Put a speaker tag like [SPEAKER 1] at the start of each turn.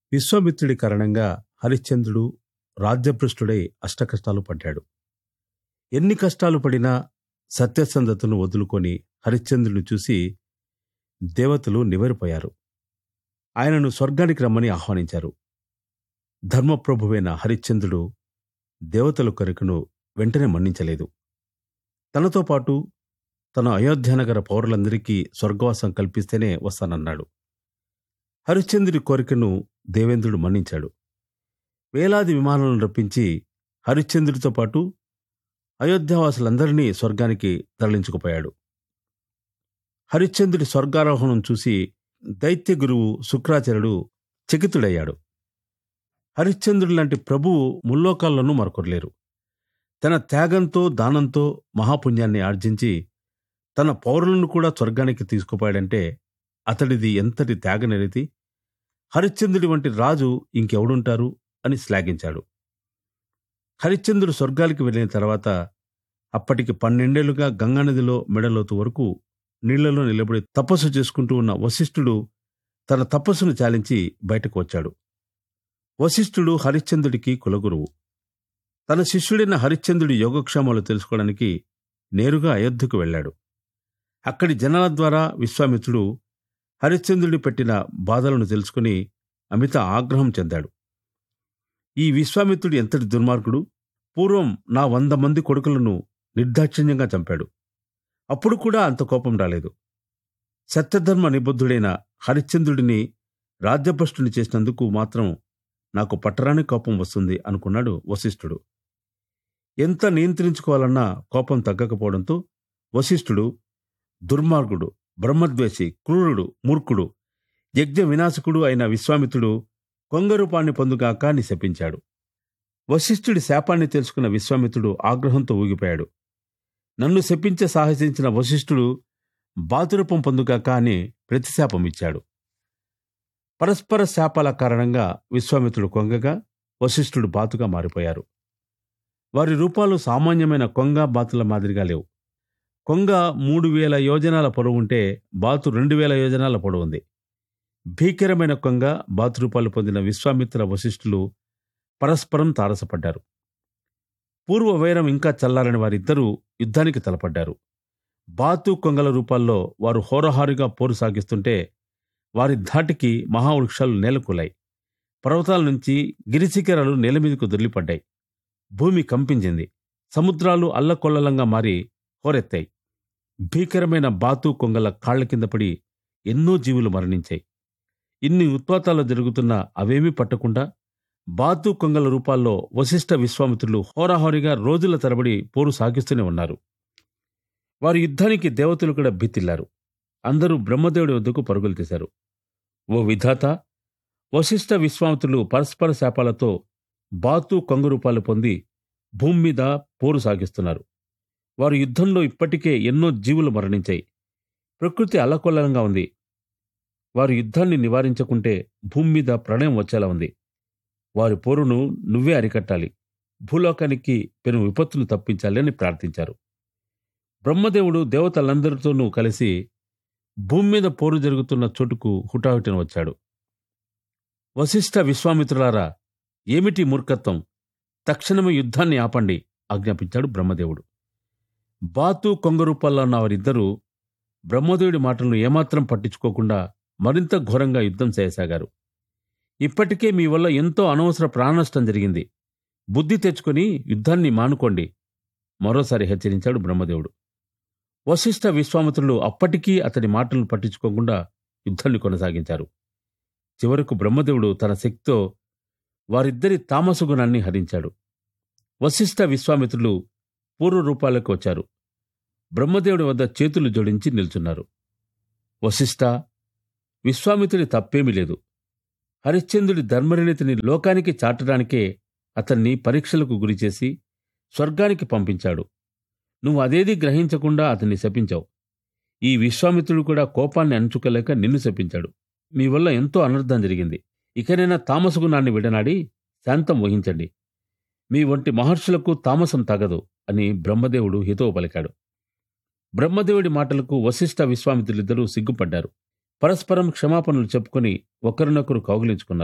[SPEAKER 1] విశ్వామిత్రుడి కారణంగా హరిశ్చంద్రుడు రాజ్యభ్రష్టుడై అష్టకష్టాలు పడ్డాడు ఎన్ని కష్టాలు పడినా సత్యసంధతను వదులుకొని హరిశ్చంద్రుడిని చూసి దేవతలు నివరిపోయారు ఆయనను స్వర్గానికి రమ్మని ఆహ్వానించారు ధర్మప్రభువైన హరిశ్చంద్రుడు దేవతల కొరకును వెంటనే మన్నించలేదు తనతో పాటు తన అయోధ్యానగర పౌరులందరికీ స్వర్గవాసం కల్పిస్తేనే వస్తానన్నాడు హరిశ్చంద్రుడి కోరికను దేవేంద్రుడు మన్నించాడు వేలాది విమానాలను రప్పించి హరిశ్చంద్రుడితో పాటు అయోధ్యావాసులందరినీ స్వర్గానికి తరలించుకుపోయాడు హరిశ్చంద్రుడి స్వర్గారోహణం చూసి దైత్య గురువు శుక్రాచార్యుడు చకితుడయ్యాడు హరిశ్చంద్రుడి లాంటి ప్రభువు ముల్లోకాల్లోనూ మరొకరులేరు తన త్యాగంతో దానంతో మహాపుణ్యాన్ని ఆర్జించి తన పౌరులను కూడా స్వర్గానికి తీసుకుపోయాడంటే అతడిది ఎంతటి త్యాగనిరతి హరిశ్చంద్రుడి వంటి రాజు ఇంకెవడుంటారు అని శ్లాఘించాడు హరిశ్చంద్రుడు స్వర్గానికి వెళ్ళిన తర్వాత అప్పటికి పన్నెండేళ్లుగా గంగానదిలో మెడలోతు వరకు నీళ్లలో నిలబడి తపస్సు చేసుకుంటూ ఉన్న వశిష్ఠుడు తన తపస్సును చాలించి బయటకు వచ్చాడు వశిష్ఠుడు హరిశ్చంద్రుడికి కులగురువు తన శిష్యుడైన హరిశ్చంద్రుడి యోగక్షేమాలు తెలుసుకోవడానికి నేరుగా అయోధ్యకు వెళ్ళాడు అక్కడి జనాల ద్వారా విశ్వామిత్రుడు హరిశ్చంద్రుడి పెట్టిన బాధలను తెలుసుకుని అమిత ఆగ్రహం చెందాడు ఈ విశ్వామిత్రుడు ఎంతటి దుర్మార్గుడు పూర్వం నా వంద మంది కొడుకులను నిర్దాక్షిణ్యంగా చంపాడు అప్పుడు కూడా అంత కోపం రాలేదు సత్యధర్మ నిబద్ధుడైన హరిశ్చంద్రుడిని రాజ్యభ్రష్టుని చేసినందుకు మాత్రం నాకు పట్టరాని కోపం వస్తుంది అనుకున్నాడు వశిష్ఠుడు ఎంత నియంత్రించుకోవాలన్నా కోపం తగ్గకపోవడంతో వశిష్ఠుడు దుర్మార్గుడు బ్రహ్మద్వేషి క్రూరుడు మూర్ఖుడు యజ్ఞ వినాశకుడు అయిన విశ్వామిత్రుడు కొంగరూపాన్ని పొందుగాక అని శపించాడు వశిష్ఠుడి శాపాన్ని తెలుసుకున్న విశ్వామిత్రుడు ఆగ్రహంతో ఊగిపోయాడు నన్ను శపించే సాహసించిన వశిష్ఠుడు బాతురూపం పొందుగాక అని ప్రతిశాపం ఇచ్చాడు పరస్పర శాపాల కారణంగా విశ్వామిత్రుడు కొంగగా వశిష్ఠుడు బాతుగా మారిపోయారు వారి రూపాలు సామాన్యమైన కొంగ బాతుల మాదిరిగా లేవు కొంగ మూడు వేల యోజనాల పొడవుంటే బాతు రెండు వేల యోజనాల పొడవుంది భీకరమైన కొంగ బాతు రూపాలు పొందిన విశ్వామిత్ర వశిష్ఠులు పరస్పరం తారసపడ్డారు పూర్వ వైరం ఇంకా చల్లారని వారిద్దరూ యుద్ధానికి తలపడ్డారు బాతు కొంగల రూపాల్లో వారు హోరహారుగా పోరు సాగిస్తుంటే వారి ధాటికి మహావృక్షాలు నేలకూలాయి పర్వతాల నుంచి గిరిశిఖరాలు నేల మీదకు దొర్లిపడ్డాయి భూమి కంపించింది సముద్రాలు అల్లకొల్లలంగా మారి హోరెత్తాయి భీకరమైన బాతు కొంగల కాళ్ల కింద పడి ఎన్నో జీవులు మరణించాయి ఇన్ని ఉత్పాతాలు జరుగుతున్నా అవేమీ పట్టకుండా బాతు కొంగల రూపాల్లో వశిష్ఠ విశ్వామిత్రులు హోరాహోరీగా రోజుల తరబడి పోరు సాగిస్తూనే ఉన్నారు వారి యుద్ధానికి దేవతలు కూడా భీతిల్లారు అందరూ బ్రహ్మదేవుడి వద్దకు పరుగులు తీశారు ఓ విధాత వశిష్ఠ విశ్వామిత్రులు పరస్పర శాపాలతో బాతు కొంగ రూపాలు పొంది భూమి మీద పోరు సాగిస్తున్నారు వారి యుద్ధంలో ఇప్పటికే ఎన్నో జీవులు మరణించాయి ప్రకృతి అల్లకొల్లంగా ఉంది వారి యుద్ధాన్ని నివారించకుంటే భూమి మీద ప్రళయం వచ్చేలా ఉంది వారి పోరును నువ్వే అరికట్టాలి భూలోకానికి పెను విపత్తును తప్పించాలి అని ప్రార్థించారు బ్రహ్మదేవుడు దేవతలందరితోనూ కలిసి భూమి మీద పోరు జరుగుతున్న చోటుకు హుటాహుటిన వచ్చాడు వశిష్ఠ విశ్వామిత్రులారా ఏమిటి మూర్ఖత్వం తక్షణమే యుద్ధాన్ని ఆపండి ఆజ్ఞాపించాడు బ్రహ్మదేవుడు బాతు కొంగ రూపాల్లో ఉన్న వారిద్దరూ బ్రహ్మదేవుడి మాటలను ఏమాత్రం పట్టించుకోకుండా మరింత ఘోరంగా యుద్ధం చేయసాగారు ఇప్పటికే మీ వల్ల ఎంతో అనవసర ప్రాణనష్టం జరిగింది బుద్ధి తెచ్చుకొని యుద్ధాన్ని మానుకోండి మరోసారి హెచ్చరించాడు బ్రహ్మదేవుడు వశిష్ఠ విశ్వామిత్రులు అప్పటికీ అతడి మాటలను పట్టించుకోకుండా యుద్ధాన్ని కొనసాగించారు చివరకు బ్రహ్మదేవుడు తన శక్తితో వారిద్దరి తామసు గుణాన్ని హరించాడు వశిష్ఠ విశ్వామిత్రులు పూర్వ రూపాలకు వచ్చారు బ్రహ్మదేవుడి వద్ద చేతులు జోడించి నిల్చున్నారు వశిష్ఠ విశ్వామిత్రుడి తప్పేమీ లేదు హరిశ్చంద్రుడి ధర్మనిరతిని లోకానికి చాటడానికే అతన్ని పరీక్షలకు గురిచేసి స్వర్గానికి పంపించాడు నువ్వు అదేదీ గ్రహించకుండా అతన్ని శపించావు ఈ విశ్వామిత్రుడు కూడా కోపాన్ని అణుచుకోలేక నిన్ను శపించాడు మీ వల్ల ఎంతో అనర్థం జరిగింది ఇకనైనా తామసగుణాన్ని విడనాడి శాంతం వహించండి మీ వంటి మహర్షులకు తామసం తగదు అని బ్రహ్మదేవుడు హితవు పలికాడు బ్రహ్మదేవుడి మాటలకు వశిష్ఠ విశ్వామిత్రులిద్దరూ సిగ్గుపడ్డారు పరస్పరం క్షమాపణలు చెప్పుకొని ఒకరినొకరు కౌగిలించుకున్నారు